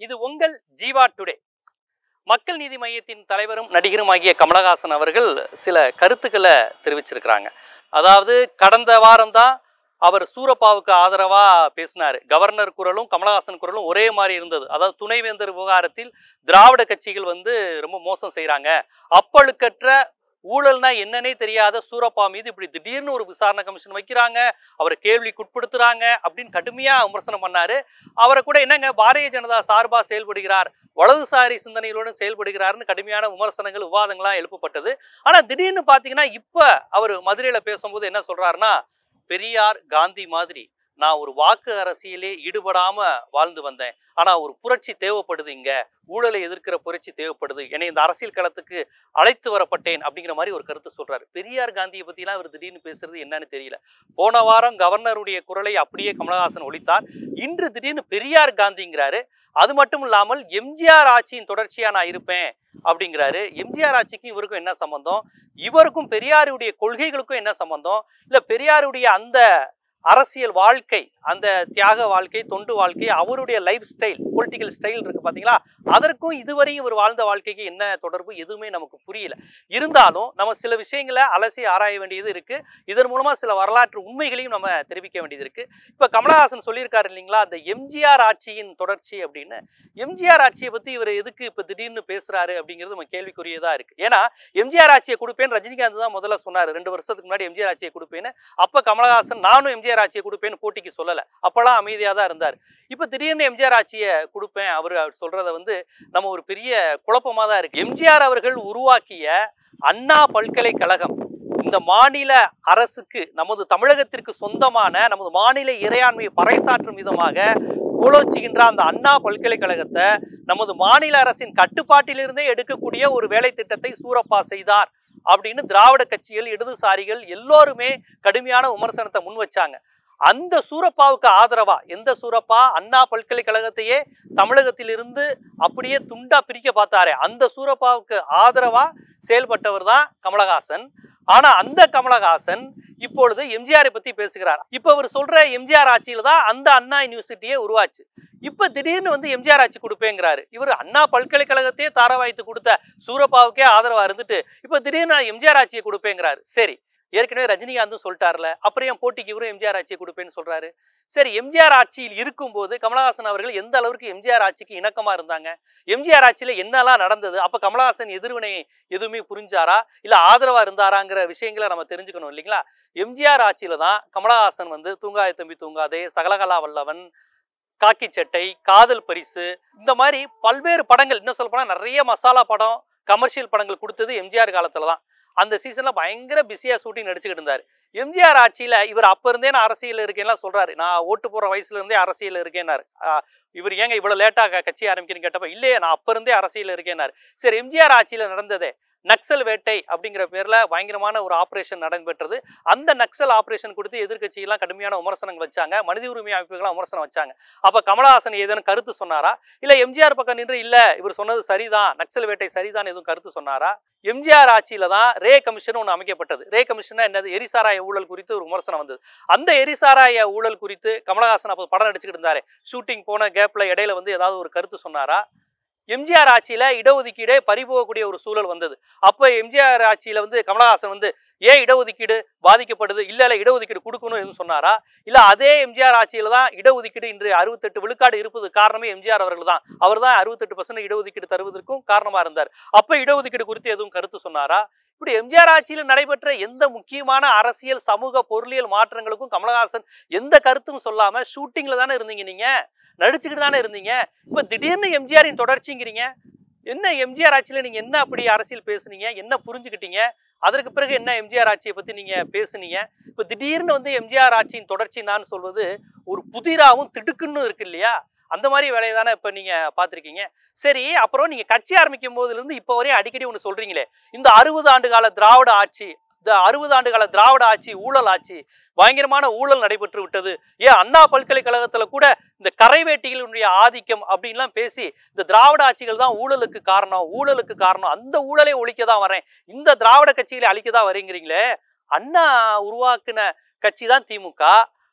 இது உங்கள் ஜீவா டுடே மக்கள் நீதி மையத்தின் தலைவரும் நடிகரும் ஆகிய கமலஹாசன் அவர்கள் சில கருத்துக்களை தெரிவிச்சிருக்கிறாங்க அதாவது கடந்த வாரம்தான் அவர் சூரப்பாவுக்கு ஆதரவா பேசினார் கவர்னர் குரலும் கமலஹாசன் குரலும் ஒரே மாதிரி இருந்தது அதாவது துணைவேந்தர் விவகாரத்தில் திராவிட கட்சிகள் வந்து ரொம்ப மோசம் செய்றாங்க அப்பழுக்கற்ற ஊழல்னா என்னன்னே தெரியாத சூரப்பா மீது இப்படி திடீர்னு ஒரு விசாரணை கமிஷன் வைக்கிறாங்க அவரை கேள்விக்குட்படுத்துறாங்க அப்படின்னு கடுமையா விமர்சனம் பண்ணாரு அவரை கூட என்னங்க பாரதிய ஜனதா சார்பா செயல்படுகிறார் வலதுசாரி சிந்தனைகளுடன் செயல்படுகிறார்னு கடுமையான விமர்சனங்கள் விவாதங்கள்லாம் எழுப்பப்பட்டது ஆனா திடீர்னு பாத்தீங்கன்னா இப்ப அவர் மதுரையில பேசும்போது என்ன சொல்றாருன்னா பெரியார் காந்தி மாதிரி நான் ஒரு வாக்கு அரசியலே ஈடுபடாம வாழ்ந்து வந்தேன் ஆனா ஒரு புரட்சி தேவைப்படுது இங்க ஊழலை எதிர்க்கிற புரட்சி தேவைப்படுது என்னை இந்த அரசியல் களத்துக்கு அழைத்து வரப்பட்டேன் அப்படிங்கிற மாதிரி ஒரு கருத்து சொல்றாரு பெரியார் காந்தியை பத்திலாம் இவர் திடீர்னு பேசுறது என்னன்னு தெரியல போன வாரம் கவர்னருடைய குரலை அப்படியே கமலஹாசன் ஒழித்தார் இன்று திடீர்னு பெரியார் காந்திங்கிறாரு அது மட்டும் இல்லாமல் எம்ஜிஆர் ஆட்சியின் தொடர்ச்சியா நான் இருப்பேன் அப்படிங்கிறாரு எம்ஜிஆர் ஆட்சிக்கும் இவருக்கும் என்ன சம்பந்தம் இவருக்கும் பெரியாருடைய கொள்கைகளுக்கும் என்ன சம்பந்தம் இல்ல பெரியாருடைய அந்த அரசியல் வாழ்க்கை அந்த தியாக வாழ்க்கை தொண்டு வாழ்க்கை அவருடைய லைஃப் ஸ்டைல் பொலிட்டிக்கல் ஸ்டைல் இருக்கு பாத்தீங்களா அதற்கும் இதுவரையும் இவர் வாழ்ந்த வாழ்க்கைக்கு என்ன தொடர்பு எதுவுமே நமக்கு புரியல இருந்தாலும் நம்ம சில விஷயங்களை அலசி ஆராய வேண்டியது இருக்கு இதன் மூலமா சில வரலாற்று உண்மைகளையும் நம்ம தெரிவிக்க வேண்டியது இருக்கு இப்ப கமலஹாசன் சொல்லியிருக்காரு இல்லைங்களா அந்த எம்ஜிஆர் ஆட்சியின் தொடர்ச்சி அப்படின்னு எம்ஜிஆர் ஆட்சியை பத்தி இவர் எதுக்கு இப்ப திடீர்னு பேசுறாரு அப்படிங்கிறது நம்ம கேள்விக்குரியதா இருக்கு ஏன்னா எம்ஜிஆர் ஆட்சியை கொடுப்பேன் ரஜினிகாந்த் தான் முதல்ல சொன்னாரு ரெண்டு வருஷத்துக்கு முன்னாடி எம்ஜிஆர் ஆட்சியை கொடுப்பேன்னு அப்ப கமலஹாசன் நானும் எம்ஜிஆர் ஆட்சியை கொடுப்பேன்னு போட்டிக்கு சொல்லல அப்பெல்லாம் அமைதியா தான் இருந்தார் இப்ப திடீர்னு எம்ஜிஆர் ஆட்சியை கொடுப்பேன் அவர் அவர் சொல்றத வந்து நம்ம ஒரு பெரிய குழப்பமா தான் இருக்கு எம்ஜிஆர் அவர்கள் உருவாக்கிய அண்ணா பல்கலைக்கழகம் இந்த மாநில அரசுக்கு நமது தமிழகத்திற்கு சொந்தமான நமது மாநில இறையாண்மையை பறைசாற்றும் விதமாக கோலோச்சுகின்ற அந்த அண்ணா பல்கலைக்கழகத்தை நமது மாநில அரசின் கட்டுப்பாட்டிலிருந்தே எடுக்கக்கூடிய ஒரு வேலை திட்டத்தை சூரப்பா செய்தார் அப்படின்னு திராவிட கட்சிகள் இடதுசாரிகள் எல்லோருமே கடுமையான விமர்சனத்தை முன் வச்சாங்க அந்த சூரப்பாவுக்கு ஆதரவா எந்த சூரப்பா அண்ணா பல்கலைக்கழகத்தையே தமிழகத்திலிருந்து அப்படியே துண்டா பிரிக்க பார்த்தாரே அந்த சூரப்பாவுக்கு ஆதரவா செயல்பட்டவர் தான் கமலஹாசன் ஆனா அந்த கமலஹாசன் இப்பொழுது எம்ஜிஆரை பத்தி பேசுகிறார் இப்ப அவர் சொல்ற எம்ஜிஆர் ஆட்சியில தான் அந்த அண்ணா யூனிவர்சிட்டியே உருவாச்சு இப்ப திடீர்னு வந்து எம்ஜிஆர் ஆட்சி கொடுப்பேங்கிறாரு இவர் அண்ணா பல்கலைக்கழகத்தையே தாரவாய்த்து கொடுத்த சூரப்பாவுக்கே ஆதரவா இருந்துட்டு இப்ப திடீர்னு நான் எம்ஜிஆர் ஆட்சியை கொடுப்பேங்கிறாரு சரி ஏற்கனவே ரஜினிகாந்தும் சொல்லிட்டார்ல அப்புறம் என் போட்டிக்கு இவரும் எம்ஜிஆர் ஆட்சியை கொடுப்பேன்னு சொல்றாரு சரி எம்ஜிஆர் ஆட்சியில் இருக்கும்போது கமலஹாசன் அவர்கள் எந்த அளவுக்கு எம்ஜிஆர் ஆட்சிக்கு இணக்கமா இருந்தாங்க எம்ஜிஆர் ஆட்சியில என்னெல்லாம் நடந்தது அப்ப கமலஹாசன் எதிர்வினை எதுவுமே புரிஞ்சாரா இல்ல ஆதரவா இருந்தாராங்கிற விஷயங்களை நம்ம தெரிஞ்சுக்கணும் இல்லைங்களா எம்ஜிஆர் ஆட்சியில தான் கமலஹாசன் வந்து தூங்காய தம்பி தூங்காதே சகலகலா வல்லவன் காக்கி சட்டை காதல் பரிசு இந்த மாதிரி பல்வேறு படங்கள் இன்னும் சொல்ல போனா நிறைய மசாலா படம் கமர்ஷியல் படங்கள் கொடுத்தது எம்ஜிஆர் காலத்துல தான் அந்த சீசன்ல பயங்கர பிஸியா ஷூட்டிங் நடிச்சுக்கிட்டு இருந்தாரு எம்ஜிஆர் ஆட்சியில இவர் அப்ப இருந்தே நான் அரசியல் இருக்கேன்லாம் சொல்றாரு நான் ஓட்டு போற வயசுல இருந்தே அரசியல் இருக்கேன்னாரு ஆஹ் இவர் ஏங்க இவ்வளவு லேட்டா க- கட்சி ஆரம்பிக்கிறேன்னு கேட்டப்ப இல்லையே நான் அப்ப இருந்தே அரசியல் இருக்கேன்னாரு சரி எம்ஜிஆர் ஆட்சியில நடந்ததே நக்சல் வேட்டை அப்படிங்கிற பேர்ல பயங்கரமான ஒரு ஆபரேஷன் நடைபெற்றது அந்த நக்சல் ஆபரேஷன் கொடுத்து எதிர்க்கட்சியெல்லாம் கடுமையான விமர்சனங்கள் வச்சாங்க மனித உரிமை அமைப்புகள்லாம் விமர்சனம் வச்சாங்க அப்ப கமலஹாசன் ஏதேனும் கருத்து சொன்னாரா இல்ல எம்ஜிஆர் பக்கம் நின்று இல்ல இவர் சொன்னது சரிதான் நக்சல் வேட்டை சரிதான் எதுவும் கருத்து சொன்னாரா எம்ஜிஆர் ஆட்சியில தான் ரே கமிஷன் ஒன்று அமைக்கப்பட்டது ரே கமிஷனா என்னது எரிசாராய ஊழல் குறித்து ஒரு விமர்சனம் வந்தது அந்த எரிசாராய ஊழல் குறித்து கமலஹாசன் அப்போ படம் நடிச்சுக்கிட்டு இருந்தாரு ஷூட்டிங் போன கேப்ல இடையில வந்து ஏதாவது ஒரு கருத்து சொன்னாரா எம்ஜிஆர் ஆட்சியில இடஒதுக்கீடே பறிபோகக்கூடிய ஒரு சூழல் வந்தது அப்ப எம்ஜிஆர் ஆட்சியில வந்து கமலஹாசன் வந்து ஏன் இடஒதுக்கீடு பாதிக்கப்படுது இல்ல இல்ல இடஒதுக்கீடு கொடுக்கணும் எதுவும் சொன்னாரா இல்ல அதே எம்ஜிஆர் ஆட்சியில தான் இடஒதுக்கீடு இன்று அறுபத்தெட்டு விழுக்காடு இருப்பது காரணமே எம்ஜிஆர் அவர்கள் தான் அவர் தான் அறுபத்தெட்டு பர்சன்ட் இடஒதுக்கீடு தருவதற்கும் காரணமா இருந்தார் அப்ப இடஒதுக்கீடு குறித்து எதுவும் கருத்து சொன்னாரா இப்படி எம்ஜிஆர் ஆட்சியில் நடைபெற்ற எந்த முக்கியமான அரசியல் சமூக பொருளியல் மாற்றங்களுக்கும் கமலஹாசன் எந்த கருத்தும் சொல்லாம ஷூட்டிங்ல தானே இருந்தீங்க நீங்க நடிச்சுக்கிட்டு தானே இருந்தீங்க இப்ப திடீர்னு எம்ஜிஆரின் தொடர்ச்சிங்கிறீங்க என்ன எம்ஜிஆர் ஆட்சியில நீங்க என்ன அப்படி அரசியல் பேசுனீங்க என்ன புரிஞ்சுக்கிட்டீங்க அதற்கு பிறகு என்ன எம்ஜிஆர் ஆட்சியை பத்தி நீங்க பேசுனீங்க இப்ப திடீர்னு வந்து எம்ஜிஆர் ஆட்சியின் தொடர்ச்சி நான் சொல்வது ஒரு புதிராவும் திடுக்குன்னு இருக்கு இல்லையா அந்த மாதிரி வேலையை தானே இப்ப நீங்க பாத்திருக்கீங்க சரி அப்புறம் நீங்க கட்சி ஆரம்பிக்கும் போதுல இருந்து இப்ப வரையும் அடிக்கடி ஒன்று சொல்றீங்களே இந்த அறுபது ஆண்டு கால திராவிட ஆட்சி இந்த அறுபது ஆண்டு கால திராவிட ஆட்சி ஊழல் ஆட்சி பயங்கரமான ஊழல் நடைபெற்று விட்டது ஏன் அண்ணா பல்கலைக்கழகத்துல கூட இந்த கரைவேட்டிகளுடைய ஆதிக்கம் அப்படின்லாம் பேசி இந்த திராவிட ஆட்சிகள் தான் ஊழலுக்கு காரணம் ஊழலுக்கு காரணம் அந்த ஊழலை ஒழிக்க தான் வரேன் இந்த திராவிட கட்சிகளை அழிக்க தான் வரீங்கிறீங்களே அண்ணா உருவாக்குன கட்சி தான் திமுக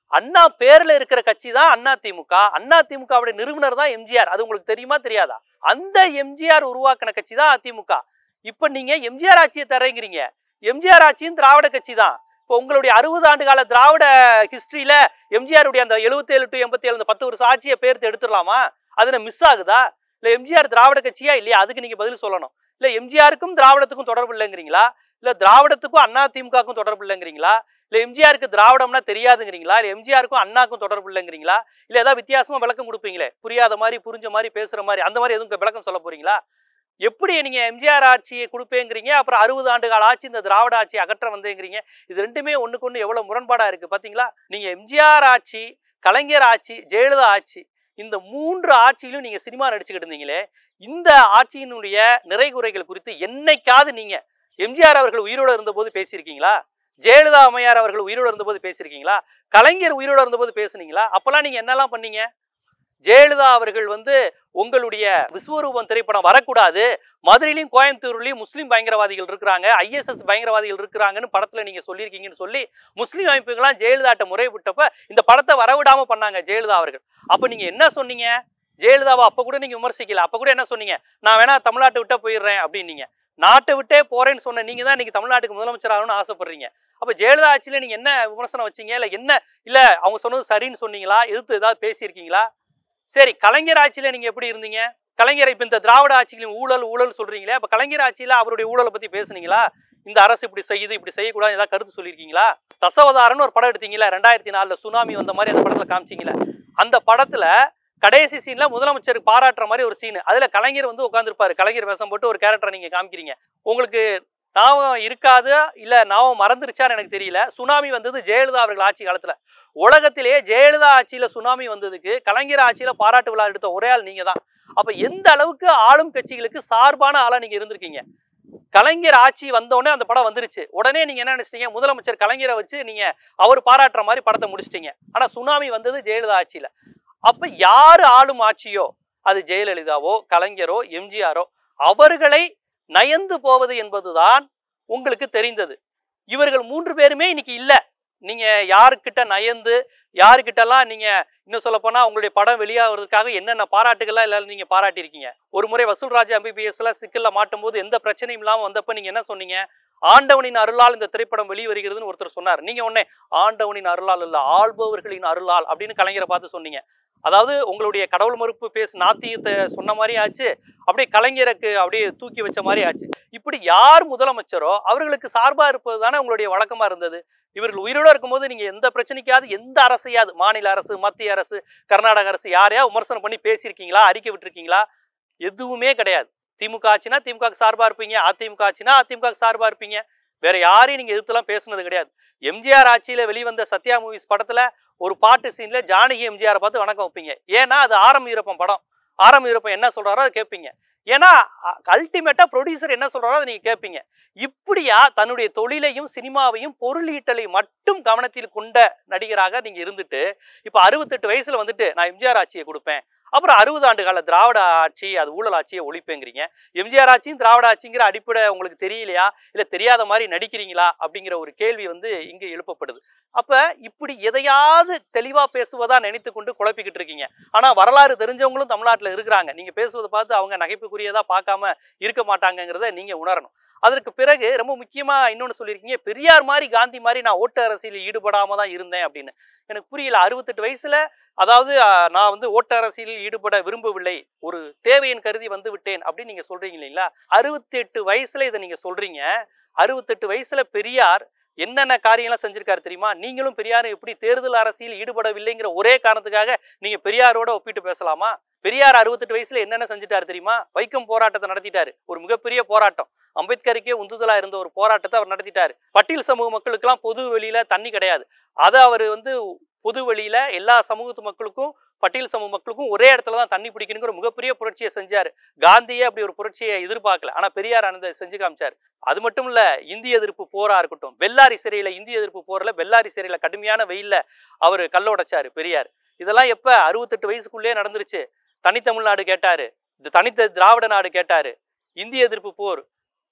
அண்ணா பேர்ல இருக்கிற கட்சி தான் அண்ணா திமுக அண்ணா திமுகவுடைய நிறுவனர் தான் எம்ஜிஆர் அது உங்களுக்கு தெரியுமா தெரியாதா அந்த எம்ஜிஆர் உருவாக்கின கட்சி தான் அதிமுக இப்ப நீங்க எம்ஜிஆர் ஆட்சியை தரேங்கிறீங்க எம்ஜிஆர் ஆட்சியும் திராவிட கட்சி தான் இப்போ உங்களுடைய அறுபது ஆண்டு கால திராவிட ஹிஸ்டரியில எம்ஜிஆருடைய அந்த எழுபத்தேழு டு எண்பத்தி ஏழு அந்த பத்து வருஷம் ஆட்சியை பேர்த்து எடுத்துடலாமா அதுல மிஸ் ஆகுதா இல்ல எம்ஜிஆர் திராவிட கட்சியா இல்லையா அதுக்கு நீங்க பதில் சொல்லணும் இல்ல எம்ஜிஆருக்கும் திராவிடத்துக்கும் தொடர்பு இல்லைங்கிறீங்களா இல்ல திராவிடத்துக்கும் அண்ணா திமுகவுக்கும் தொடர்பு இல்லைங்கிறீங்களா இல்ல எம்ஜிஆருக்கு திராவிடம்னா தெரியாதுங்கிறீங்களா இல்ல எம்ஜிஆருக்கும் அண்ணாக்கும் தொடர்பு இல்லைங்கிறீங்களா இல்ல ஏதாவது வித்தியாசமா விளக்கம் கொடுப்பீங்களே புரியாத மாதிரி புரிஞ்ச மாதிரி பேசுற மாதிரி அந்த மாதிரி எதுவும் விளக்கம் சொல்ல போறீங்களா எப்படி நீங்க எம்ஜிஆர் ஆட்சியை கொடுப்பேங்கிறீங்க அப்புறம் அறுபது ஆண்டு கால ஆட்சி இந்த திராவிட ஆட்சியை அகற்ற வந்தேங்கிறீங்க இது ரெண்டுமே ஒண்ணுக்கு ஒண்ணு எவ்வளவு முரண்பாடா இருக்கு பாத்தீங்களா நீங்க எம்ஜிஆர் ஆட்சி கலைஞர் ஆட்சி ஜெயலலிதா ஆட்சி இந்த மூன்று ஆட்சியிலும் நீங்க சினிமா நடிச்சுக்கிட்டு இருந்தீங்களே இந்த ஆட்சியினுடைய நிறை குறைகள் குறித்து என்னைக்காவது நீங்க எம்ஜிஆர் அவர்கள் உயிரோடு இருந்தபோது பேசியிருக்கீங்களா ஜெயலலிதா அம்மையார் அவர்கள் உயிரோடு இருந்தபோது பேசியிருக்கீங்களா கலைஞர் உயிரோடு இருந்தபோது பேசுனீங்களா அப்பெல்லாம் நீங்க என்னெல்லாம் பண்ணீங்க ஜெயலலிதா அவர்கள் வந்து உங்களுடைய விஸ்வரூபம் திரைப்படம் வரக்கூடாது மதுரையிலையும் கோயம்புத்தூர்லையும் முஸ்லீம் பயங்கரவாதிகள் இருக்கிறாங்க ஐஎஸ்எஸ் பயங்கரவாதிகள் இருக்கிறாங்கன்னு படத்துல நீங்க சொல்லியிருக்கீங்கன்னு சொல்லி முஸ்லீம் அமைப்புகள்லாம் ஜெயலலிதாட்ட முறைவிட்டப்ப இந்த படத்தை வரவிடாம பண்ணாங்க ஜெயலலிதா அவர்கள் அப்ப நீங்க என்ன சொன்னீங்க ஜெயலலிதாவை அப்ப கூட நீங்க விமர்சிக்கல அப்ப கூட என்ன சொன்னீங்க நான் வேணா தமிழ்நாட்டை விட்டே போயிடுறேன் அப்படின்னீங்க நாட்டை விட்டே போறேன்னு சொன்ன நீங்க தான் இன்னைக்கு தமிழ்நாட்டுக்கு முதலமைச்சர் ஆகணும்னு ஆசைப்படுறீங்க அப்ப ஜெயலலிதா ஆட்சியில நீங்க என்ன விமர்சனம் வச்சீங்க இல்ல என்ன இல்ல அவங்க சொன்னது சரின்னு சொன்னீங்களா எதிர்த்து ஏதாவது பேசியிருக்கீங்களா சரி கலைஞர் ஆட்சியில நீங்க எப்படி இருந்தீங்க கலைஞர் இப்ப இந்த திராவிட ஆட்சியிலும் ஊழல் ஊழல் சொல்றீங்களே அப்ப கலைஞர் ஆட்சியில அவருடைய ஊழலை பத்தி பேசுனீங்களா இந்த அரசு இப்படி செய்யுது இப்படி செய்யக்கூடாது ஏதாவது கருத்து சொல்லியிருக்கீங்களா தசவதாரன்னு ஒரு படம் எடுத்தீங்களா ரெண்டாயிரத்தி நாலுல சுனாமி வந்த மாதிரி அந்த படத்துல காமிச்சீங்களா அந்த படத்துல கடைசி சீன்ல முதலமைச்சர் பாராட்டுற மாதிரி ஒரு சீன் அதுல கலைஞர் வந்து உட்காந்துருப்பாரு கலைஞர் வேஷம் போட்டு ஒரு கேரக்டரை நீங்க காமிக்கிறீங்க உங்களுக்கு ஞாபகம் இருக்காது இல்ல ஞாபகம் மறந்துருச்சான்னு எனக்கு தெரியல சுனாமி வந்தது ஜெயலலிதா அவர்கள் ஆட்சி காலத்துல உலகத்திலேயே ஜெயலலிதா ஆட்சியில சுனாமி வந்ததுக்கு கலைஞர் ஆட்சியில பாராட்டு விழா எடுத்த ஒரே ஆள் நீங்க தான் அப்ப எந்த அளவுக்கு ஆளும் கட்சிகளுக்கு சார்பான ஆளா நீங்க இருந்திருக்கீங்க கலைஞர் ஆட்சி வந்தோடனே அந்த படம் வந்துருச்சு உடனே நீங்க என்ன நினைச்சிட்டீங்க முதலமைச்சர் கலைஞரை வச்சு நீங்க அவர் பாராட்டுற மாதிரி படத்தை முடிச்சிட்டீங்க ஆனா சுனாமி வந்தது ஜெயலலிதா ஆட்சியில அப்ப யாரு ஆளும் ஆட்சியோ அது ஜெயலலிதாவோ கலைஞரோ எம்ஜிஆரோ அவர்களை நயந்து போவது என்பதுதான் உங்களுக்கு தெரிந்தது இவர்கள் மூன்று பேருமே இன்னைக்கு இல்ல நீங்க யாருக்கிட்ட நயந்து யாருக்கிட்டலாம் நீங்க இன்னும் சொல்ல போனா உங்களுடைய படம் வெளியாகிறதுக்காக என்னென்ன பாராட்டுகள்லாம் எல்லாரும் நீங்க பாராட்டியிருக்கீங்க ஒரு முறை வசூல்ராஜ் எம்பிபிஎஸ்ல சிக்கல்ல மாட்டும் போது எந்த பிரச்சனையும் இல்லாம வந்தப்ப நீங்க என்ன சொன்னீங்க ஆண்டவனின் அருளால் இந்த திரைப்படம் வெளிவருகிறதுன்னு ஒருத்தர் சொன்னார் நீங்க உடனே ஆண்டவனின் அருளால் இல்ல ஆள்பவர்களின் அருளால் அப்படின்னு கலைஞரை பார்த்து சொன்னீங்க அதாவது உங்களுடைய கடவுள் மறுப்பு பேசு நாத்தியத்தை சொன்ன மாதிரி ஆச்சு அப்படியே கலைஞருக்கு அப்படியே தூக்கி வச்ச மாதிரி ஆச்சு இப்படி யார் முதலமைச்சரோ அவர்களுக்கு சார்பா இருப்பது தானே உங்களுடைய வழக்கமா இருந்தது இவர்கள் உயிரோட இருக்கும்போது நீங்க எந்த பிரச்சனைக்காவது எந்த அரசையாவது மாநில அரசு மத்திய அரசு கர்நாடக அரசு யாரையா விமர்சனம் பண்ணி பேசியிருக்கீங்களா அறிக்கை விட்டுருக்கீங்களா எதுவுமே கிடையாது திமுக ஆச்சுன்னா திமுக சார்பா இருப்பீங்க அதிமுக ஆச்சுன்னா அதிமுக சார்பா இருப்பீங்க வேற யாரையும் நீங்க எதிர்த்துலாம் பேசுனது கிடையாது எம்ஜிஆர் ஆட்சியில வெளிவந்த சத்யா மூவிஸ் படத்துல ஒரு பாட்டு சீன்ல ஜானகி எம்ஜிஆர் பார்த்து வணக்கம் வைப்பீங்க ஏன்னா அது ஆரம் வீரப்பன் படம் ஆரம் வீரப்பன் என்ன சொல்றாரோ அதை கேட்பீங்க ஏன்னா அல்டிமேட்டா ப்ரொடியூசர் என்ன சொல்றாரோ அதை நீங்க கேட்பீங்க இப்படியா தன்னுடைய தொழிலையும் சினிமாவையும் பொருளீட்டலை மட்டும் கவனத்தில் கொண்ட நடிகராக நீங்க இருந்துட்டு இப்ப அறுபத்தெட்டு வயசுல வந்துட்டு நான் எம்ஜிஆர் ஆட்சியை கொடுப்பேன் அப்புறம் அறுபது ஆண்டு கால திராவிட ஆட்சி அது ஊழல் ஆட்சியை ஒழிப்பேங்கிறீங்க எம்ஜிஆர் ஆட்சியும் திராவிட ஆட்சிங்கிற அடிப்படை உங்களுக்கு தெரியலையா இல்ல தெரியாத மாதிரி நடிக்கிறீங்களா அப்படிங்கிற ஒரு கேள்வி வந்து இங்க எழுப்பப்படுது அப்ப இப்படி எதையாவது தெளிவா பேசுவதா நினைத்து கொண்டு குழப்பிக்கிட்டு இருக்கீங்க ஆனா வரலாறு தெரிஞ்சவங்களும் தமிழ்நாட்டுல இருக்கிறாங்க நீங்க பேசுவதை பார்த்து அவங்க நகைப்புக்குரியதா பார்க்காம இருக்க மாட்டாங்கங்கிறத நீங்க உணரணும் அதற்கு பிறகு ரொம்ப முக்கியமா இன்னொன்னு சொல்லியிருக்கீங்க பெரியார் மாதிரி காந்தி மாதிரி நான் ஓட்டு அரசியலில் ஈடுபடாம தான் இருந்தேன் அப்படின்னு எனக்கு புரியல அறுபத்தெட்டு வயசுல அதாவது அஹ், நான் வந்து ஓட்டு அரசியலில் ஈடுபட விரும்பவில்லை ஒரு தேவையின் கருதி வந்து விட்டேன் அப்படின்னு நீங்க சொல்றீங்க இல்லைங்களா அறுபத்தி எட்டு வயசுல இதை நீங்க சொல்றீங்க அறுபத்தெட்டு வயசுல பெரியார் என்னென்ன காரியம்லாம் செஞ்சிருக்காரு தெரியுமா நீங்களும் பெரியாரும் எப்படி தேர்தல் அரசியல் ஈடுபடவில்லைங்கிற ஒரே காரணத்துக்காக நீங்க பெரியாரோட ஒப்பிட்டு பேசலாமா பெரியார் அறுபத்தெட்டு வயசுல என்னென்ன செஞ்சுட்டாரு தெரியுமா வைக்கம் போராட்டத்தை நடத்திட்டாரு ஒரு மிகப்பெரிய போராட்டம் அம்பேத்கருக்கே உந்துதலா இருந்த ஒரு போராட்டத்தை அவர் நடத்திட்டாரு பட்டியல் சமூக மக்களுக்கெல்லாம் பொது வெளியில தண்ணி கிடையாது அதை அவர் வந்து பொது வெளியில எல்லா சமூகத்து மக்களுக்கும் பட்டியல் சமூக மக்களுக்கும் ஒரே இடத்துல தான் தண்ணி பிடிக்கணுங்கிற மிகப்பெரிய புரட்சியை செஞ்சாரு காந்தியே அப்படி ஒரு புரட்சியை எதிர்பார்க்கல ஆனா பெரியார் அந்த செஞ்சு காமிச்சாரு அது மட்டும் இல்ல இந்திய எதிர்ப்பு போரா இருக்கட்டும் பெல்லாரி சிறையில இந்திய எதிர்ப்பு போர்ல பெல்லாரி சிறையில கடுமையான வெயில்ல அவர் கல்ல உடைச்சாரு பெரியார் இதெல்லாம் எப்ப அறுபத்தெட்டு வயசுக்குள்ளே நடந்துருச்சு தனித்தமிழ்நாடு கேட்டாரு இந்த தனித்த திராவிட நாடு கேட்டாரு இந்திய எதிர்ப்பு போர்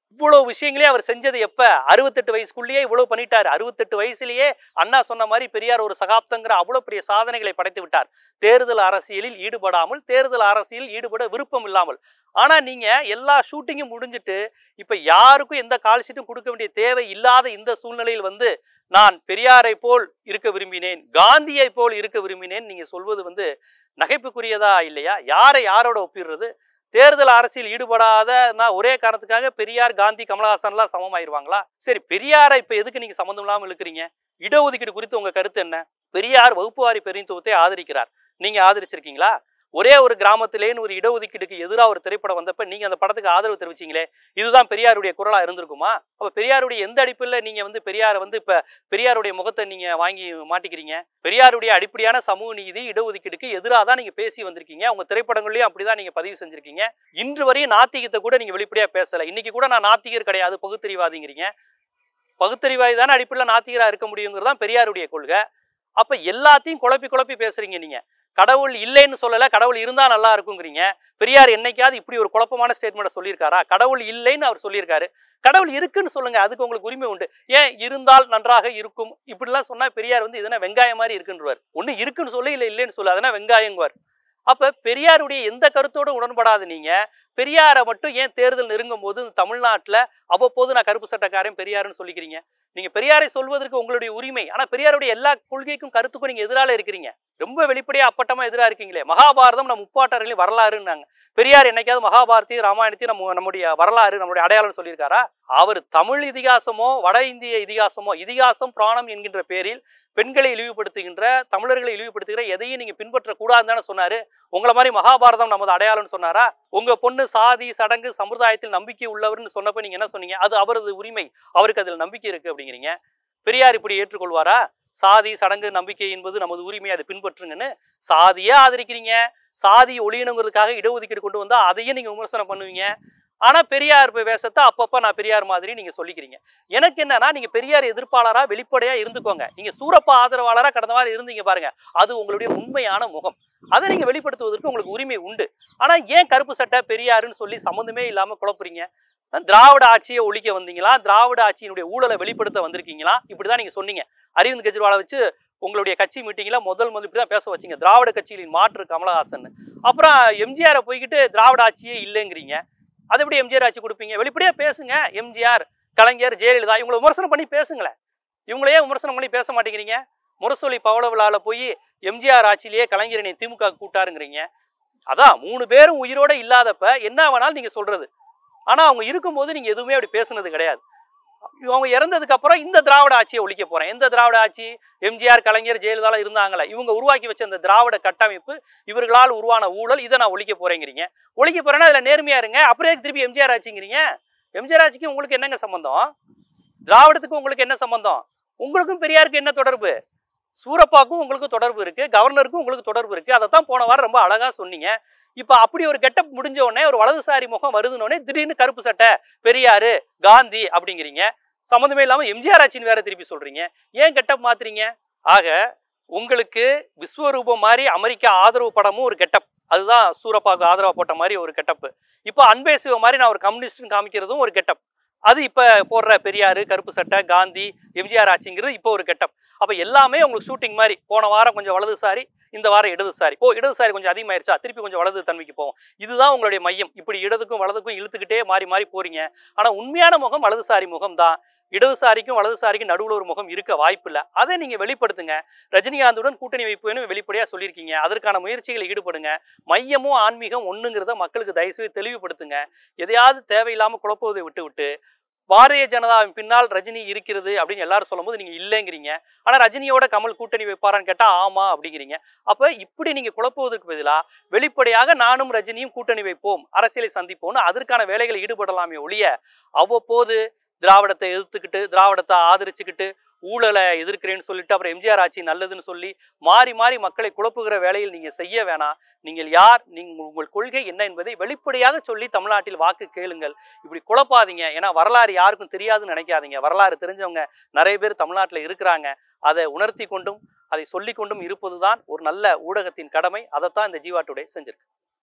இவ்வளவு விஷயங்களே அவர் செஞ்சது எப்ப அறுபத்தெட்டு வயசுக்குள்ளேயே இவ்வளவு பண்ணிட்டாரு அறுபத்தெட்டு வயசுலயே அண்ணா சொன்ன மாதிரி பெரியார் ஒரு சகாப்தங்கிற அவ்வளவு பெரிய சாதனைகளை படைத்து விட்டார் தேர்தல் அரசியலில் ஈடுபடாமல் தேர்தல் அரசியல் ஈடுபட விருப்பம் இல்லாமல் ஆனா நீங்க எல்லா ஷூட்டிங்கும் முடிஞ்சிட்டு இப்ப யாருக்கும் எந்த கால் ஷீட்டும் கொடுக்க வேண்டிய தேவை இல்லாத இந்த சூழ்நிலையில் வந்து நான் பெரியாரை போல் இருக்க விரும்பினேன் காந்தியை போல் இருக்க விரும்பினேன் நீங்க சொல்வது வந்து நகைப்புக்குரியதா இல்லையா யாரை யாரோட ஒப்பிடுறது தேர்தல் அரசியல் ஈடுபடாத நான் ஒரே காரணத்துக்காக பெரியார் காந்தி கமலஹாசன்லாம் சமமாயிருவாங்களா சரி பெரியாரை இப்ப எதுக்கு நீங்க சம்மந்தம் இல்லாமல் இருக்கிறீங்க இடஒதுக்கீடு குறித்து உங்க கருத்து என்ன பெரியார் வகுப்புவாரி பெருந்துவத்தை ஆதரிக்கிறார் நீங்க ஆதரிச்சிருக்கீங்களா ஒரே ஒரு கிராமத்திலேன்னு ஒரு இடஒதுக்கீடுக்கு எதிராக ஒரு திரைப்படம் வந்தப்ப நீங்க அந்த படத்துக்கு ஆதரவு தெரிவிச்சீங்களே இதுதான் பெரியாருடைய குரலா இருந்திருக்குமா அப்ப பெரியாருடைய எந்த அடிப்பில் நீங்க வந்து பெரியாரை வந்து இப்ப பெரியாருடைய முகத்தை நீங்க வாங்கி மாட்டிக்கிறீங்க பெரியாருடைய அடிப்படையான சமூக நீதி இடஒதுக்கீடுக்கு எதிராக தான் நீங்க பேசி வந்திருக்கீங்க உங்க திரைப்படங்களையும் அப்படிதான் நீங்க பதிவு செஞ்சிருக்கீங்க இன்று வரையும் நாத்திகத்தை கூட நீங்க வெளிப்படையா பேசல இன்னைக்கு கூட நான் நாத்திகர் கிடையாது பகுத்தறிவாதிங்கிறீங்க பகுத்தறிவாதி தானே அடிப்படையில் நாத்திகரா இருக்க முடியுங்கிறது தான் பெரியாருடைய கொள்கை அப்ப எல்லாத்தையும் குழப்பி குழப்பி பேசுறீங்க நீங்க கடவுள் இல்லைன்னு சொல்லல கடவுள் இருந்தா நல்லா இருக்குங்கிறீங்க பெரியார் என்னைக்காவது இப்படி ஒரு குழப்பமான ஸ்டேட்மெண்ட்டை சொல்லியிருக்காரா கடவுள் இல்லைன்னு அவர் சொல்லியிருக்காரு கடவுள் இருக்குன்னு சொல்லுங்க அதுக்கு உங்களுக்கு உரிமை உண்டு ஏன் இருந்தால் நன்றாக இருக்கும் இப்படிலாம் சொன்னா பெரியார் வந்து இதனா வெங்காயம் மாதிரி இருக்குன்றவர் ஒண்ணு இருக்குன்னு சொல்லி இல்லை இல்லைன்னு சொல்லு அதனா வெங்காயங்குவார் அப்ப பெரியாருடைய எந்த கருத்தோடு உடன்படாது நீங்க பெரியாரை மட்டும் ஏன் தேர்தல் நெருங்கும் போது தமிழ்நாட்டுல அவ்வப்போது நான் கருப்பு சட்டக்காரன் பெரியாருன்னு சொல்லிக்கிறீங்க நீங்க பெரியாரை சொல்வதற்கு உங்களுடைய உரிமை ஆனா பெரியாருடைய எல்லா கொள்கைக்கும் கருத்துக்கும் நீங்க எதிரால இருக்கிறீங்க ரொம்ப வெளிப்படையா அப்பட்டமா எதிரா இருக்கீங்களே மகாபாரதம் நம்ம முப்பாட்டர்களின் வரலாறுன்னாங்க பெரியார் என்னைக்காவது மகாபாரத்தையும் ராமாயணத்தையும் நம்ம நம்முடைய வரலாறு நம்முடைய அடையாளம் சொல்லியிருக்காரா அவர் தமிழ் இதிகாசமோ வட இந்திய இதிகாசமோ இதிகாசம் பிராணம் என்கின்ற பேரில் பெண்களை இழிவுபடுத்துகின்ற தமிழர்களை இழிவுபடுத்துகிற எதையும் நீங்க பின்பற்ற கூடாதுன்னு தானே சொன்னாரு உங்களை மாதிரி மகாபாரதம் நமது அடையாளம்னு சொன்னாரா உங்க பொண்ணு சாதி சடங்கு சம்பிரதாயத்தில் நம்பிக்கை உள்ளவர்னு சொன்னப்ப நீங்க என்ன சொன்னீங்க அது அவரது உரிமை அவருக்கு அதில் நம்பிக்கை இருக்கு அப்படிங்கிறீங்க பெரியார் இப்படி ஏற்றுக்கொள்வாரா சாதி சடங்கு நம்பிக்கை என்பது நமது உரிமை அதை பின்பற்றுங்கன்னு சாதியே ஆதரிக்கிறீங்க சாதி ஒழியணுங்கிறதுக்காக இடஒதுக்கீடு கொண்டு வந்தா அதையும் நீங்க விமர்சனம் பண்ணுவீங்க ஆனா பெரியார் இப்ப வேஷத்தை அப்பப்ப நான் பெரியார் மாதிரி நீங்க சொல்லிக்கிறீங்க எனக்கு என்னன்னா நீங்க பெரியார் எதிர்ப்பாளரா வெளிப்படையா இருந்துக்கோங்க நீங்க சூரப்பா ஆதரவாளரா கடந்த வாரம் இருந்தீங்க பாருங்க அது உங்களுடைய உண்மையான முகம் அதை நீங்க வெளிப்படுத்துவதற்கு உங்களுக்கு உரிமை உண்டு ஆனா ஏன் கருப்பு சட்டை பெரியாருன்னு சொல்லி சம்மந்தமே இல்லாம குழப்புறீங்க திராவிட ஆட்சியை ஒழிக்க வந்தீங்களா திராவிட ஆட்சியினுடைய ஊழலை வெளிப்படுத்த வந்திருக்கீங்களா இப்படிதான் நீங்க சொன்னீங்க அரவிந்த் கெஜ்ரிவாலை வச்சு உங்களுடைய கட்சி மீட்டிங்ல முதல் முதல் இப்படி தான் பேச வச்சீங்க திராவிட கட்சியின் மாற்று கமலஹாசன் அப்புறம் எம்ஜிஆரை போய்கிட்டு திராவிட ஆட்சியே இல்லைங்கிறீங்க அதை எப்படி எம்ஜிஆர் ஆட்சி கொடுப்பீங்க வெளிப்படையா பேசுங்க எம்ஜிஆர் கலைஞர் ஜெயலலிதா இவங்களை விமர்சனம் பண்ணி பேசுங்களேன் இவங்களையே விமர்சனம் பண்ணி பேச மாட்டேங்கிறீங்க முரசொலி பவள விழாவில் போய் எம்ஜிஆர் ஆட்சியிலேயே கலைஞரனை திமுக கூட்டாருங்கிறீங்க அதான் மூணு பேரும் உயிரோட இல்லாதப்ப என்ன வேணாலும் நீங்க சொல்றது ஆனா அவங்க இருக்கும்போது நீங்க எதுவுமே அப்படி பேசுனது கிடையாது அவங்க இறந்ததுக்கு அப்புறம் இந்த திராவிட ஆட்சியை ஒழிக்க போறேன் எந்த திராவிட ஆட்சி எம்ஜிஆர் கலைஞர் ஜெயலலிதா இருந்தாங்களே இவங்க உருவாக்கி வச்ச அந்த திராவிட கட்டமைப்பு இவர்களால் உருவான ஊழல் இதை நான் ஒழிக்க போறேங்கிறீங்க ஒழிக்க போறேன்னா அதுல நேர்மையா இருங்க அப்புறம் எதுக்கு திருப்பி எம்ஜிஆர் ஆட்சிங்கிறீங்க எம்ஜிஆர் ஆட்சிக்கு உங்களுக்கு என்னங்க சம்பந்தம் திராவிடத்துக்கு உங்களுக்கு என்ன சம்பந்தம் உங்களுக்கும் பெரியாருக்கு என்ன தொடர்பு சூரப்பாக்கும் உங்களுக்கு தொடர்பு இருக்கு கவர்னருக்கும் உங்களுக்கு தொடர்பு இருக்கு அதை தான் போன வாரம் ரொம்ப அழகா சொன்னீங்க இப்போ அப்படி ஒரு கெட்டப் முடிஞ்ச உடனே ஒரு வலதுசாரி முகம் வருதுன்னு உடனே திடீர்னு கருப்பு சட்டை பெரியாரு காந்தி அப்படிங்கிறீங்க சம்மந்தமே இல்லாம எம்ஜிஆர் ஆட்சின்னு வேற திருப்பி சொல்றீங்க ஏன் கெட்டப் மாத்துறீங்க ஆக உங்களுக்கு விஸ்வரூபம் மாதிரி அமெரிக்கா ஆதரவு படமும் ஒரு கெட்டப் அதுதான் சூரப்பாக்கு ஆதரவா போட்ட மாதிரி ஒரு கெட்டப் இப்போ அன்பே சிவ மாதிரி நான் ஒரு கம்யூனிஸ்ட்னு காமிக்கிறதும் ஒரு கெட்டப் அது இப்போ போடுற பெரியாரு கருப்பு சட்டை காந்தி எம்ஜிஆர் ஆட்சிங்கிறது இப்போ ஒரு கெட்டப் அப்போ எல்லாமே உங்களுக்கு ஷூட்டிங் மாதிரி போன வாரம் கொஞ்சம் வலதுசாரி இந்த வாரம் இடதுசாரி ஓ இடதுசாரி கொஞ்சம் அதிகமாயிருச்சா திருப்பி கொஞ்சம் வலது தன்மைக்கு போவோம் இதுதான் உங்களுடைய மையம் இப்படி இடதுக்கும் வலதுக்கும் இழுத்துக்கிட்டே மாறி மாறி போறீங்க ஆனால் உண்மையான முகம் வலதுசாரி முகம் தான் இடதுசாரிக்கும் வலதுசாரிக்கும் நடுவில் ஒரு முகம் இருக்க வாய்ப்பில்லை அதை நீங்கள் வெளிப்படுத்துங்க ரஜினிகாந்துடன் கூட்டணி வைப்புன்னு வெளிப்படையாக சொல்லியிருக்கீங்க அதற்கான முயற்சிகளை ஈடுபடுங்க மையமும் ஆன்மீகம் ஒண்ணுங்கிறத மக்களுக்கு தயவுசெய்து தெளிவுபடுத்துங்க எதையாவது தேவையில்லாமல் குழப்புவதை விட்டு விட்டு பாரதிய ஜனதாவின் பின்னால் ரஜினி இருக்கிறது அப்படின்னு எல்லாரும் சொல்லும்போது நீங்க இல்லைங்கிறீங்க ஆனா ரஜினியோட கமல் கூட்டணி வைப்பாரான்னு கேட்டா ஆமா அப்படிங்கிறீங்க அப்ப இப்படி நீங்க குழப்புவதற்கு பதிலா வெளிப்படையாக நானும் ரஜினியும் கூட்டணி வைப்போம் அரசியலை சந்திப்போம்னு அதற்கான வேலைகளை ஈடுபடலாமே ஒழிய அவ்வப்போது திராவிடத்தை எதிர்த்துக்கிட்டு திராவிடத்தை ஆதரிச்சுக்கிட்டு ஊழலை எதிர்க்கிறேன்னு சொல்லிட்டு அப்புறம் எம்ஜிஆர் ஆட்சி நல்லதுன்னு சொல்லி மாறி மாறி மக்களை குழப்புகிற வேலையில் நீங்க செய்ய வேணாம் நீங்கள் யார் நீங்கள் உங்கள் கொள்கை என்ன என்பதை வெளிப்படையாக சொல்லி தமிழ்நாட்டில் வாக்கு கேளுங்கள் இப்படி குழப்பாதீங்க ஏன்னா வரலாறு யாருக்கும் தெரியாதுன்னு நினைக்காதீங்க வரலாறு தெரிஞ்சவங்க நிறைய பேர் தமிழ்நாட்டில் இருக்கிறாங்க அதை உணர்த்தி கொண்டும் அதை சொல்லி கொண்டும் இருப்பதுதான் ஒரு நல்ல ஊடகத்தின் கடமை அதைத்தான் இந்த ஜீவா டுடே செஞ்சிருக்கு